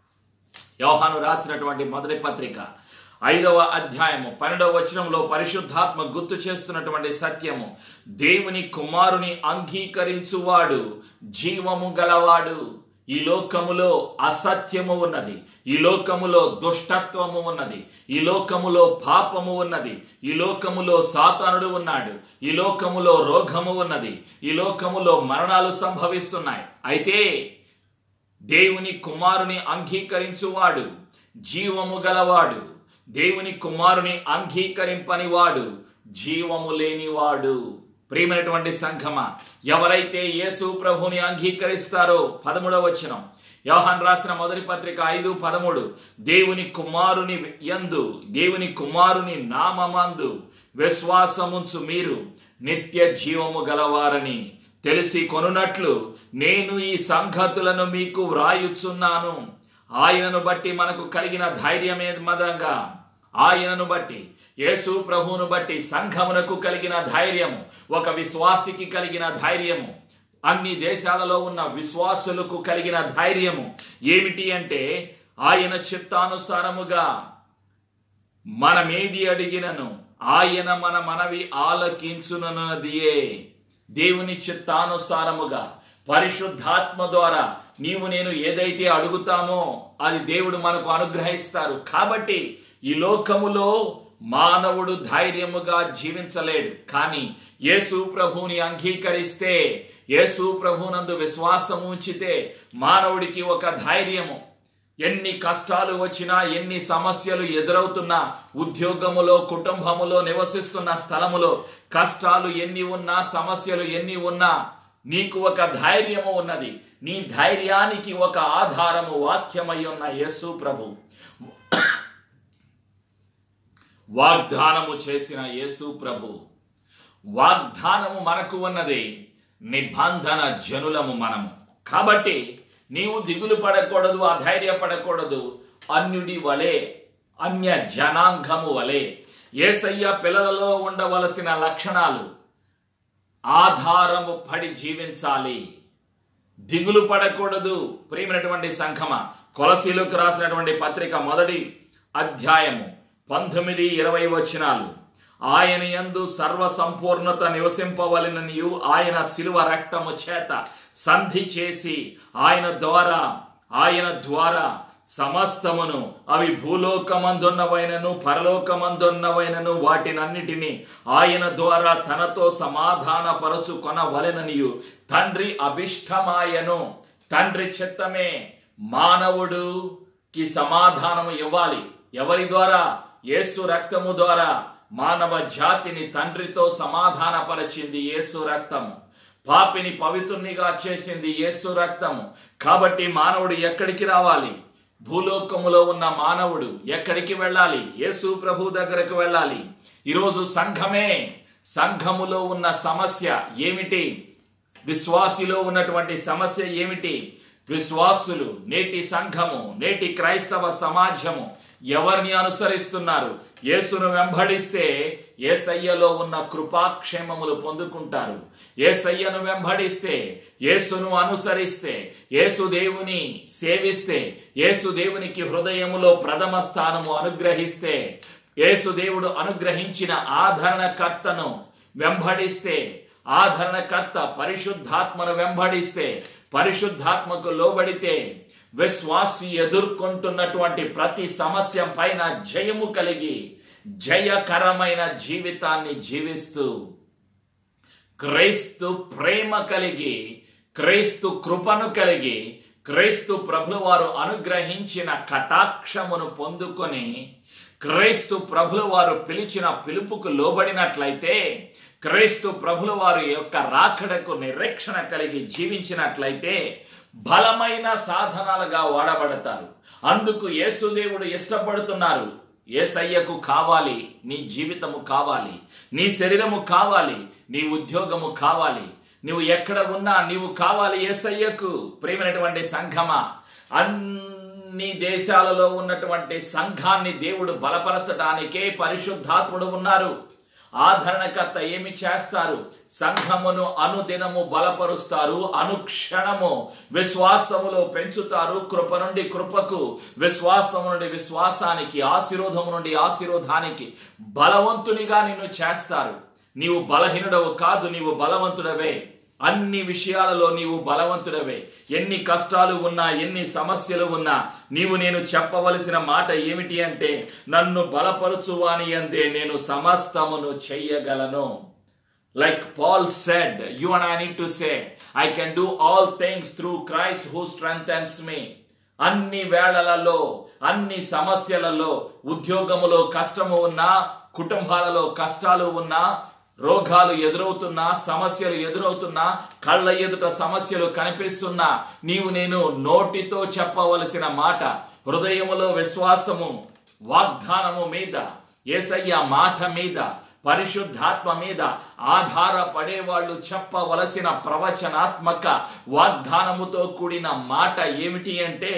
యోహాను రాసినటువంటి మొదటి పత్రిక ఐదవ అధ్యాయము పన్నెండవ వచనంలో పరిశుద్ధాత్మ గుర్తు చేస్తున్నటువంటి సత్యము దేవుని కుమారుని అంగీకరించువాడు జీవము గలవాడు ఈ లోకములో అసత్యము ఉన్నది ఈ లోకములో దుష్టత్వము ఉన్నది ఈ లోకములో పాపము ఉన్నది ఈ లోకములో సాతానుడు ఉన్నాడు ఈ లోకములో రోగము ఉన్నది ఈ లోకములో మరణాలు సంభవిస్తున్నాయి అయితే దేవుని కుమారుని అంగీకరించువాడు జీవము గలవాడు దేవుని కుమారుని అంగీకరింపని వాడు జీవము లేనివాడు ప్రియమైనటువంటి సంఘమ ఎవరైతే యేసు ప్రభుని అంగీకరిస్తారో పదమూడవ వచనం యోహాన్ రాసిన మొదటి పత్రిక ఐదు పదమూడు దేవుని కుమారుని యందు దేవుని కుమారుని నామమందు విశ్వాసముంచు మీరు నిత్య జీవము గలవారని తెలిసి కొనున్నట్లు నేను ఈ సంగతులను మీకు వ్రాయుచున్నాను ఆయనను బట్టి మనకు కలిగిన ధైర్యమే మదంగా ఆయనను బట్టి యేసు ప్రభువును బట్టి సంఘమునకు కలిగిన ధైర్యము ఒక విశ్వాసికి కలిగిన ధైర్యము అన్ని దేశాలలో ఉన్న విశ్వాసులకు కలిగిన ధైర్యము ఏమిటి అంటే ఆయన చిత్తానుసారముగా మనమేది అడిగినను ఆయన మన మనవి ఆలకించునన్నదియే దేవుని చిత్తానుసారముగా పరిశుద్ధాత్మ ద్వారా నీవు నేను ఏదైతే అడుగుతామో అది దేవుడు మనకు అనుగ్రహిస్తారు కాబట్టి ఈ లోకములో మానవుడు ధైర్యముగా జీవించలేడు కానీ యేసు ప్రభువుని అంగీకరిస్తే యేసు ప్రభునందు విశ్వాసం ఉంచితే మానవుడికి ఒక ధైర్యము ఎన్ని కష్టాలు వచ్చినా ఎన్ని సమస్యలు ఎదురవుతున్నా ఉద్యోగములో కుటుంబములో నివసిస్తున్న స్థలములో కష్టాలు ఎన్ని ఉన్నా సమస్యలు ఎన్ని ఉన్నా నీకు ఒక ధైర్యము ఉన్నది నీ ధైర్యానికి ఒక ఆధారము వాక్యమై ఉన్న యేసు ప్రభు వాగ్దానము చేసిన యేసు ప్రభు వాగ్దానము మనకు ఉన్నది నిబంధన జనులము మనము కాబట్టి నీవు దిగులు పడకూడదు అధైర్యపడకూడదు అన్యుడి వలె అన్య జనాంగము వలె ఏసయ్య పిల్లలలో ఉండవలసిన లక్షణాలు ఆధారము పడి జీవించాలి దిగులు పడకూడదు ప్రియమైనటువంటి సంఘమ కొలసీలకు రాసినటువంటి పత్రిక మొదటి అధ్యాయము పంతొమ్మిది ఇరవై వచనాలు ఆయన యందు సర్వ సంపూర్ణత నివసింపవలననియు ఆయన శిలువ రక్తము చేత సంధి చేసి ఆయన ద్వారా ఆయన ద్వారా సమస్తమును అవి భూలోకమందున్నవైనను పరలోకమందున్నవైనను వాటినన్నిటినీ ఆయన ద్వారా తనతో సమాధానపరచుకొనవలెననియు తండ్రి అభిష్టమాయను తండ్రి చిత్తమే మానవుడుకి సమాధానము ఇవ్వాలి ఎవరి ద్వారా యేసు రక్తము ద్వారా మానవ జాతిని తండ్రితో సమాధానపరచింది యేసు రక్తము పాపిని పవిత్రునిగా చేసింది యేసు రక్తము కాబట్టి మానవుడు ఎక్కడికి రావాలి భూలోకములో ఉన్న మానవుడు ఎక్కడికి వెళ్ళాలి యేసు ప్రభు దగ్గరకు వెళ్ళాలి ఈరోజు సంఘమే సంఘములో ఉన్న సమస్య ఏమిటి విశ్వాసిలో ఉన్నటువంటి సమస్య ఏమిటి విశ్వాసులు నేటి సంఘము నేటి క్రైస్తవ సమాజము ఎవరిని అనుసరిస్తున్నారు యేసును వెంబడిస్తే ఏసయ్యలో ఉన్న కృపాక్షేమములు పొందుకుంటారు ఏసయ్యను వెంబడిస్తే యేసును అనుసరిస్తే యేసు దేవుని సేవిస్తే యేసు దేవునికి హృదయములో ప్రథమ స్థానము అనుగ్రహిస్తే యేసు దేవుడు అనుగ్రహించిన ఆదరణకర్తను వెంబడిస్తే ఆదరణకర్త పరిశుద్ధాత్మను వెంబడిస్తే పరిశుద్ధాత్మకు లోబడితే విశ్వాసి ఎదుర్కొంటున్నటువంటి ప్రతి సమస్య పైన జయము కలిగి జయకరమైన జీవితాన్ని జీవిస్తూ క్రైస్తు ప్రేమ కలిగి క్రైస్తు కృపను కలిగి క్రైస్తు ప్రభులవారు అనుగ్రహించిన కటాక్షమును పొందుకొని క్రైస్తు ప్రభుల వారు పిలిచిన పిలుపుకు లోబడినట్లయితే క్రైస్తు ప్రభుల వారి యొక్క రాకడకు నిరీక్షణ కలిగి జీవించినట్లయితే బలమైన సాధనాలుగా వాడబడతారు అందుకు యేసుదేవుడు ఇష్టపడుతున్నారు ఏసయ్యకు కావాలి నీ జీవితము కావాలి నీ శరీరము కావాలి నీ ఉద్యోగము కావాలి నువ్వు ఎక్కడ ఉన్నా నీవు కావాలి ఏసయ్యకు ప్రేమైనటువంటి సంఘమా అన్ని దేశాలలో ఉన్నటువంటి సంఘాన్ని దేవుడు బలపరచడానికే పరిశుద్ధాత్ముడు ఉన్నారు ఆదరణకర్త ఏమి చేస్తారు సంఘమును అనుదినము బలపరుస్తారు అనుక్షణము విశ్వాసములో పెంచుతారు కృప నుండి కృపకు విశ్వాసము నుండి విశ్వాసానికి ఆశీర్వాదము నుండి ఆశీర్వాదానికి బలవంతునిగా నిన్ను చేస్తారు నీవు బలహీనుడవు కాదు నీవు బలవంతుడవే అన్ని విషయాలలో నీవు బలవంతుడవే ఎన్ని కష్టాలు ఉన్నా ఎన్ని సమస్యలు ఉన్నా నీవు నేను చెప్పవలసిన మాట ఏమిటి అంటే నన్ను బలపరుచువాని అందే నేను సమస్తమును చెయ్యగలను like Paul said you and I need to say I can do all things through Christ who strengthens me అన్ని వేళలలో అన్ని సమస్యలలో ఉద్యోగములో కష్టము ఉన్నా కుటుంబాలలో కష్టాలు ఉన్నా రోగాలు ఎదురవుతున్నా సమస్యలు ఎదురవుతున్నా కళ్ళ ఎదుట సమస్యలు కనిపిస్తున్నా నీవు నేను నోటితో చెప్పవలసిన మాట హృదయములో విశ్వాసము వాగ్దానము మీద ఏసయ్య మాట మీద పరిశుద్ధాత్మ మీద ఆధారపడే వాళ్ళు చెప్పవలసిన ప్రవచనాత్మక వాగ్దానముతో కూడిన మాట ఏమిటి అంటే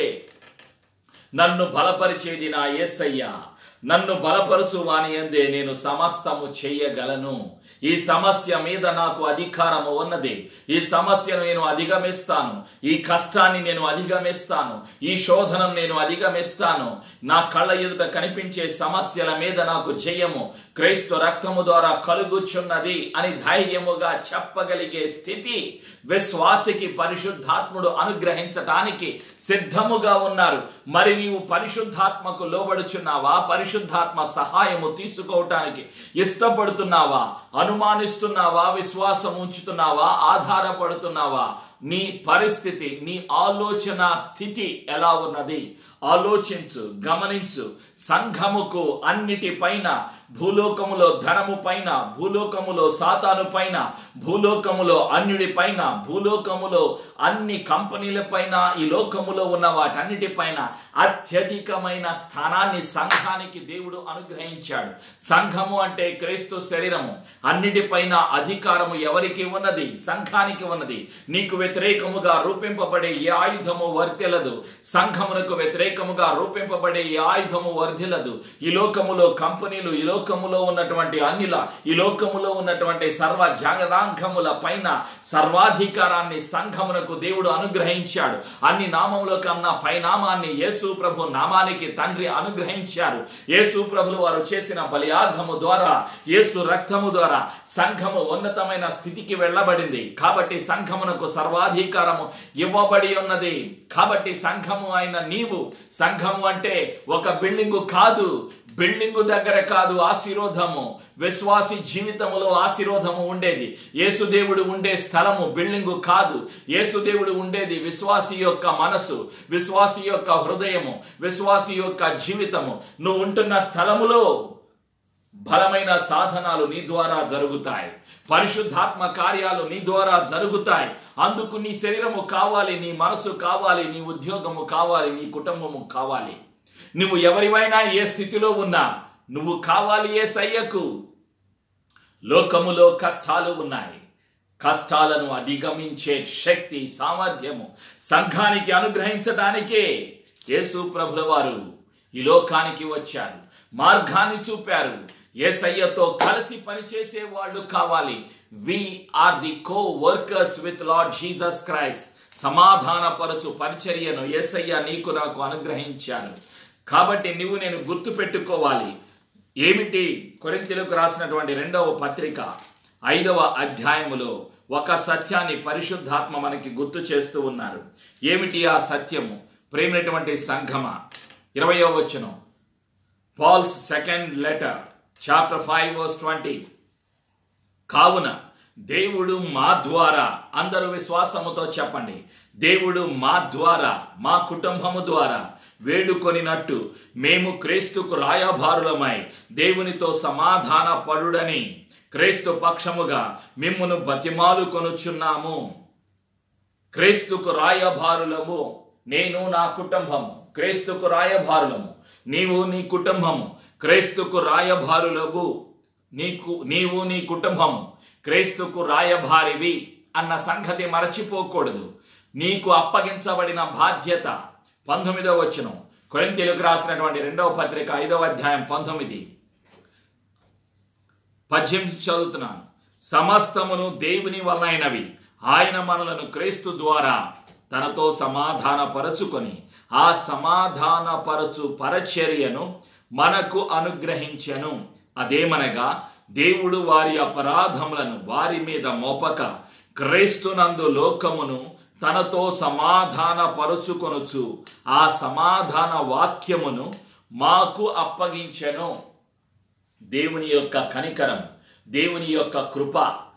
నన్ను బలపరిచేది నా ఏసయ్య నన్ను బలపరచు వాని అందే నేను సమస్తము చెయ్యగలను ఈ సమస్య మీద నాకు అధికారము ఉన్నది ఈ సమస్యను నేను అధిగమిస్తాను ఈ కష్టాన్ని నేను అధిగమిస్తాను ఈ శోధనను నేను అధిగమిస్తాను నా కళ్ళ ఎదుట కనిపించే సమస్యల మీద నాకు జయము క్రైస్తవ రక్తము ద్వారా కలుగుచున్నది అని ధైర్యముగా చెప్పగలిగే స్థితి విశ్వాసికి పరిశుద్ధాత్ముడు అనుగ్రహించటానికి సిద్ధముగా ఉన్నారు మరి నీవు పరిశుద్ధాత్మకు లోబడుచున్నావా పరిశుద్ధాత్మ సహాయము తీసుకోవటానికి ఇష్టపడుతున్నావా అనుమానిస్తున్నావా విశ్వాసం ఉంచుతున్నావా ఆధారపడుతున్నావా నీ పరిస్థితి నీ ఆలోచన స్థితి ఎలా ఉన్నది ఆలోచించు గమనించు సంఘముకు అన్నిటిపైన భూలోకములో ధనము పైన భూలోకములో సాతాను పైన భూలోకములో అన్యుడి పైన భూలోకములో అన్ని కంపెనీల పైన ఈ లోకములో ఉన్న వాటన్నిటిపైన అత్యధికమైన స్థానాన్ని సంఘానికి దేవుడు అనుగ్రహించాడు సంఘము అంటే క్రీస్తు శరీరము అన్నిటిపైన అధికారము ఎవరికి ఉన్నది సంఘానికి ఉన్నది నీకు వ్యతిరేకముగా రూపింపబడే ఏ ఆయుధము వర్తెలదు సంఘమునకు వ్యతిరేక వ్యతిరేకముగా రూపింపబడే ఈ ఆయుధము వర్ధిల్లదు ఈ లోకములో కంపెనీలు ఈ లోకములో ఉన్నటువంటి అన్నిల ఈ లోకములో ఉన్నటువంటి సర్వ జగదాంకముల పైన సర్వాధికారాన్ని సంఘమునకు దేవుడు అనుగ్రహించాడు అన్ని నామముల కన్నా పైనామాన్ని యేసు ప్రభు నామానికి తండ్రి అనుగ్రహించారు యేసు ప్రభులు వారు చేసిన బలియాగము ద్వారా యేసు రక్తము ద్వారా సంఘము ఉన్నతమైన స్థితికి వెళ్ళబడింది కాబట్టి సంఘమునకు సర్వాధికారము ఇవ్వబడి ఉన్నది కాబట్టి సంఘము అయిన నీవు సంఘము అంటే ఒక బిల్డింగు కాదు బిల్డింగు దగ్గర కాదు ఆశీర్వాదము విశ్వాసి జీవితములో ఆశీర్వాదము ఉండేది యేసుదేవుడు ఉండే స్థలము బిల్డింగు కాదు యేసుదేవుడు ఉండేది విశ్వాసి యొక్క మనసు విశ్వాసి యొక్క హృదయము విశ్వాసి యొక్క జీవితము నువ్వు ఉంటున్న స్థలములో బలమైన సాధనాలు నీ ద్వారా జరుగుతాయి పరిశుద్ధాత్మ కార్యాలు నీ ద్వారా జరుగుతాయి అందుకు నీ శరీరము కావాలి నీ మనసు కావాలి నీ ఉద్యోగము కావాలి నీ కుటుంబము కావాలి నువ్వు ఎవరివైనా ఏ స్థితిలో ఉన్నా నువ్వు కావాలి ఏ సయ్యకు లోకములో కష్టాలు ఉన్నాయి కష్టాలను అధిగమించే శక్తి సామర్థ్యము సంఘానికి అనుగ్రహించడానికే యేసు ప్రభుల వారు ఈ లోకానికి వచ్చారు మార్గాన్ని చూపారు ఏసయ్యతో కలిసి పనిచేసే వాళ్ళు కావాలి we are the coworkers with Lord Jesus Christ సమాధానపరచు పరిచర్యను ఏసయ్య నీకు నాకు అనుగ్రహించారు కాబట్టి నువ్వు నేను గుర్తు పెట్టుకోవాలి ఏమిటి కొరింతలకు రాసినటువంటి రెండవ పత్రిక ఐదవ అధ్యాయములో ఒక సత్యాన్ని పరిశుద్ధాత్మ మనకి గుర్తు చేస్తూ ఉన్నారు ఏమిటి ఆ సత్యము ప్రేమైనటువంటి సంఘమ ఇరవయో వచనం Paul's second letter chapter five verse twenty కావున దేవుడు మా ద్వారా అందరూ విశ్వాసముతో చెప్పండి దేవుడు మా ద్వారా మా కుటుంబము ద్వారా వేడుకొనినట్టు మేము క్రీస్తుకు రాయభారులమై దేవునితో సమాధాన పడుడని క్రీస్తు పక్షముగా మిమ్మును బతిమాలు కొనుచున్నాము క్రీస్తుకు రాయభారులము నేను నా కుటుంబము క్రీస్తుకు రాయభారులము నీవు నీ కుటుంబము క్రీస్తుకు రాయభారులవు నీకు నీవు నీ కుటుంబము క్రీస్తుకు రాయభారివి అన్న సంగతి మరచిపోకూడదు నీకు అప్పగించబడిన బాధ్యత పంతొమ్మిదవ వచనం కొరింతీలకు రాసినటువంటి రెండవ పత్రిక ఐదవ అధ్యాయం పంతొమ్మిది పద్దెనిమిది చదువుతున్నాను సమస్తమును దేవుని వలనైనవి ఆయన మనలను క్రీస్తు ద్వారా తనతో సమాధానపరచుకొని ఆ సమాధానపరచు పరచర్యను మనకు అనుగ్రహించెను అదేమనగా దేవుడు వారి అపరాధములను వారి మీద మోపక క్రీస్తునందు లోకమును తనతో సమాధాన పరుచుకొనుచు ఆ సమాధాన వాక్యమును మాకు అప్పగించెను దేవుని యొక్క కనికరం దేవుని యొక్క కృప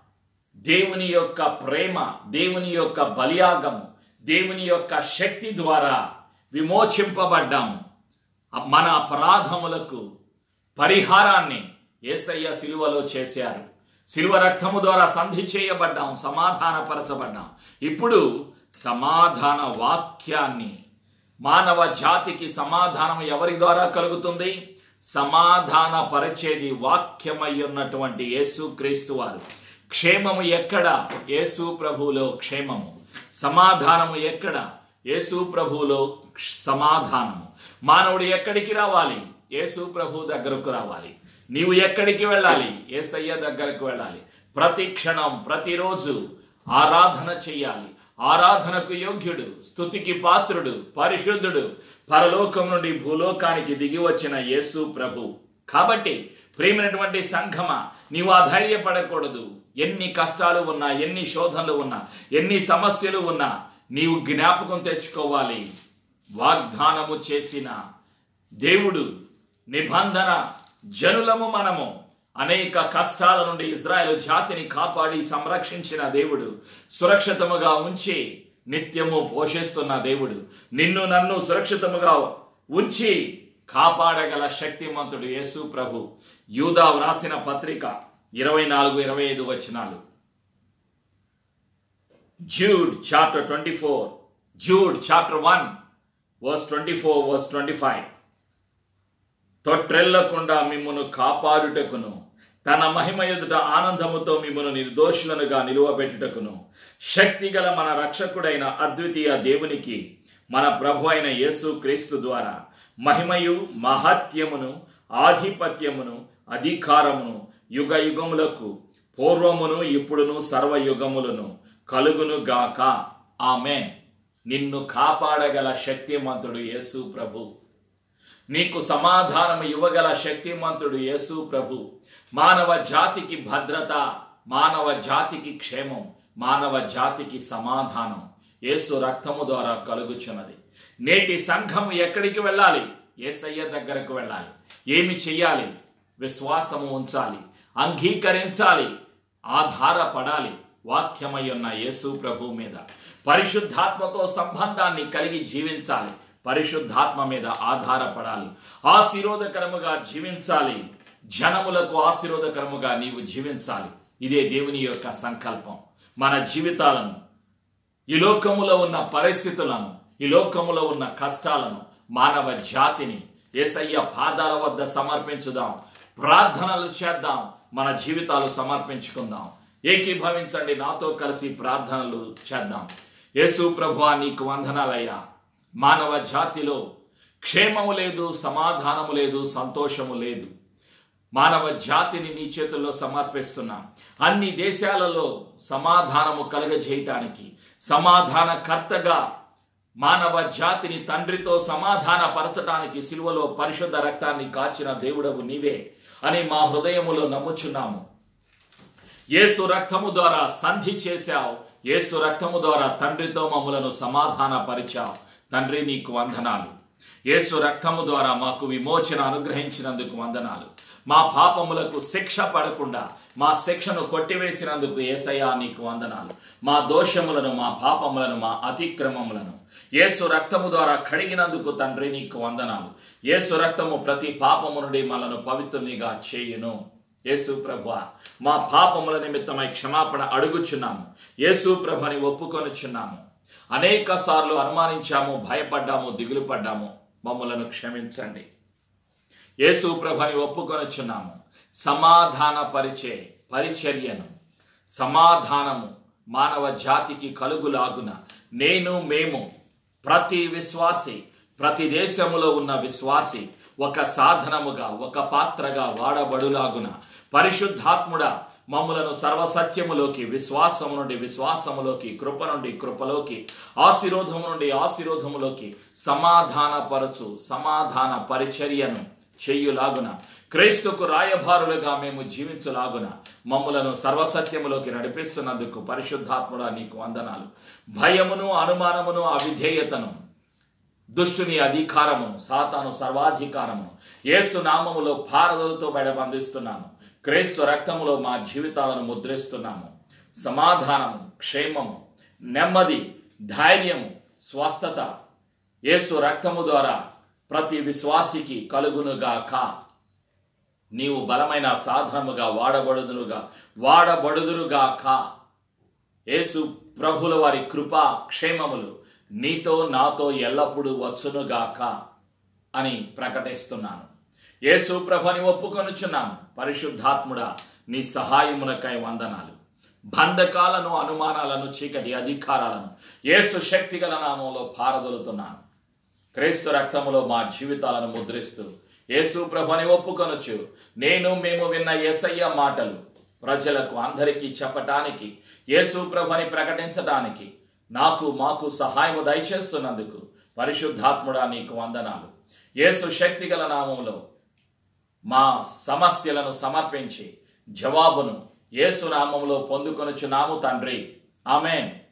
దేవుని యొక్క ప్రేమ దేవుని యొక్క బలియాగము దేవుని యొక్క శక్తి ద్వారా విమోచింపబడ్డాము మన అపరాధములకు పరిహారాన్ని ఏసయ్య సిలువలో చేశారు సిలువ రక్తము ద్వారా సంధి చేయబడ్డాం సమాధానపరచబడ్డాం ఇప్పుడు సమాధాన వాక్యాన్ని మానవ జాతికి సమాధానం ఎవరి ద్వారా కలుగుతుంది సమాధాన పరిచేది వాక్యమై ఉన్నటువంటి యేసు క్రీస్తు వారు క్షేమము ఎక్కడ యేసు ప్రభువులో క్షేమము సమాధానము ఎక్కడ యేసు ప్రభువులో సమాధానము మానవుడు ఎక్కడికి రావాలి యేసు ప్రభు దగ్గరకు రావాలి నీవు ఎక్కడికి వెళ్ళాలి ఏసయ్య దగ్గరకు వెళ్ళాలి ప్రతి క్షణం ప్రతిరోజు ఆరాధన చెయ్యాలి ఆరాధనకు యోగ్యుడు స్తుతికి పాత్రుడు పరిశుద్ధుడు పరలోకం నుండి భూలోకానికి దిగి వచ్చిన యేసు ప్రభు కాబట్టి ప్రేమైనటువంటి సంఘమ నీవు ఆధైర్యపడకూడదు ఎన్ని కష్టాలు ఉన్నా ఎన్ని శోధనలు ఉన్నా ఎన్ని సమస్యలు ఉన్నా నీవు జ్ఞాపకం తెచ్చుకోవాలి వాగ్దానము చేసిన దేవుడు నిబంధన జనులము మనము అనేక కష్టాల నుండి ఇజ్రాయెల్ జాతిని కాపాడి సంరక్షించిన దేవుడు సురక్షితముగా ఉంచి నిత్యము పోషిస్తున్న దేవుడు నిన్ను నన్ను సురక్షితముగా ఉంచి కాపాడగల శక్తిమంతుడు యేసు ప్రభు యూదా వ్రాసిన పత్రిక ఇరవై నాలుగు ఇరవై ఐదు వచనాలు Jude chapter twenty four Jude chapter one verse twenty four verse twenty five తొట్రెళ్లకుండా మిమ్మును కాపాడుటకును తన మహిమ ఎదుట ఆనందముతో మిమ్మను నిర్దోషులనుగా నిలువబెట్టుటకును శక్తిగల మన రక్షకుడైన అద్వితీయ దేవునికి మన ప్రభు అయిన యేసు క్రీస్తు ద్వారా మహిమయు మహత్యమును ఆధిపత్యమును అధికారమును యుగ యుగములకు పూర్వమును ఇప్పుడును సర్వయుగములను కలుగును గాక ఆమెన్ నిన్ను కాపాడగల శక్తిమంతుడు యేసు ప్రభు నీకు సమాధానం ఇవ్వగల శక్తిమంతుడు యేసు ప్రభు మానవ జాతికి భద్రత మానవ జాతికి క్షేమం మానవ జాతికి సమాధానం యేసు రక్తము ద్వారా కలుగుచున్నది నేటి సంఘం ఎక్కడికి వెళ్ళాలి ఏసయ్య దగ్గరకు వెళ్ళాలి ఏమి చెయ్యాలి విశ్వాసము ఉంచాలి అంగీకరించాలి ఆధారపడాలి వాక్యమై ఉన్న యేసు ప్రభు మీద పరిశుద్ధాత్మతో సంబంధాన్ని కలిగి జీవించాలి పరిశుద్ధాత్మ మీద ఆధారపడాలి ఆశీర్వాదకరముగా జీవించాలి జనములకు ఆశీర్వాదకరముగా నీవు జీవించాలి ఇదే దేవుని యొక్క సంకల్పం మన జీవితాలను ఈ లోకములో ఉన్న పరిస్థితులను ఈ లోకములో ఉన్న కష్టాలను మానవ జాతిని ఏసయ్య పాదాల వద్ద సమర్పించుదాం ప్రార్థనలు చేద్దాం మన జీవితాలు సమర్పించుకుందాం ఏకీభవించండి నాతో కలిసి ప్రార్థనలు చేద్దాం యేసు ప్రభువా నీకు వందనాలయ్యా మానవ జాతిలో క్షేమము లేదు సమాధానము లేదు సంతోషము లేదు మానవ జాతిని నీ చేతుల్లో సమర్పిస్తున్నాం అన్ని దేశాలలో సమాధానము కలగజేయటానికి సమాధానకర్తగా మానవ జాతిని తండ్రితో సమాధాన పరచడానికి సిలువలో పరిశుద్ధ రక్తాన్ని కాచిన దేవుడవు నీవే అని మా హృదయములో నమ్ముచున్నాము యేసు రక్తము ద్వారా సంధి చేశావు యేసు రక్తము ద్వారా తండ్రితో మమ్మలను సమాధాన పరిచావు తండ్రి నీకు వందనాలు యేసు రక్తము ద్వారా మాకు విమోచన అనుగ్రహించినందుకు వందనాలు మా పాపములకు శిక్ష పడకుండా మా శిక్షను కొట్టివేసినందుకు ఏసయ్యా నీకు వందనాలు మా దోషములను మా పాపములను మా అతిక్రమములను యేసు రక్తము ద్వారా కడిగినందుకు తండ్రి నీకు వందనాలు యేసు రక్తము ప్రతి పాపము నుండి మనను పవిత్రునిగా చేయును యేసు ప్రభు మా పాపముల నిమిత్తమై క్షమాపణ అడుగుచున్నాము యేసు ప్రభుని ఒప్పుకొనుచున్నాము అనేక సార్లు అనుమానించాము భయపడ్డాము దిగులు పడ్డాము మమ్మలను క్షమించండి యేసు ప్రభుని ఒప్పుకొనుచున్నాము సమాధాన పరిచే పరిచర్యను సమాధానము మానవ జాతికి కలుగులాగున నేను మేము ప్రతి విశ్వాసి ప్రతి దేశములో ఉన్న విశ్వాసి ఒక సాధనముగా ఒక పాత్రగా వాడబడులాగున పరిశుద్ధాత్ముడ మమ్ములను సర్వసత్యములోకి విశ్వాసము నుండి విశ్వాసములోకి కృప నుండి కృపలోకి ఆశీర్వాదము నుండి ఆశీర్వాదములోకి సమాధానపరచు సమాధాన పరిచర్యను చెయ్యులాగున క్రీస్తుకు రాయభారులుగా మేము జీవించులాగున మమ్ములను సర్వసత్యములోకి నడిపిస్తున్నందుకు పరిశుద్ధాత్ముడా నీకు వందనాలు భయమును అనుమానమును అవిధేయతను దుష్టుని అధికారము సాతాను సర్వాధికారము యేసు నామములో పారదలతో బయటబంధిస్తున్నాము క్రీస్తు రక్తములో మా జీవితాలను ముద్రిస్తున్నాము సమాధానము క్షేమము నెమ్మది ధైర్యము స్వస్థత యేసు రక్తము ద్వారా ప్రతి విశ్వాసికి కలుగునుగాక నీవు బలమైన సాధనముగా వాడబడుదురుగా వాడబడుదురుగాక యేసు ప్రభుల వారి కృపా క్షేమములు నీతో నాతో ఎల్లప్పుడూ వచ్చునుగాక అని ప్రకటిస్తున్నాను యేసు ప్రభుని ఒప్పుకొనుచున్నాను పరిశుద్ధాత్ముడా నీ సహాయమునకై వందనాలు బంధకాలను అనుమానాలను చీకటి అధికారాలను యేసు శక్తిగల నామంలో పారదొలుతున్నాను క్రీస్తు రక్తములో మా జీవితాలను ముద్రిస్తూ యేసు ప్రభుని ఒప్పుకొనొచ్చు నేను మేము విన్న యేసయ్య మాటలు ప్రజలకు అందరికీ చెప్పటానికి యేసు ప్రభుని ప్రకటించడానికి నాకు మాకు సహాయము దయచేస్తున్నందుకు పరిశుద్ధాత్ముడా నీకు వందనాలు యేసు శక్తిగల నామంలో మా సమస్యలను సమర్పించి జవాబును యేసు నామంలో పొందుకొనుచున్నాము తండ్రి ఆమెన్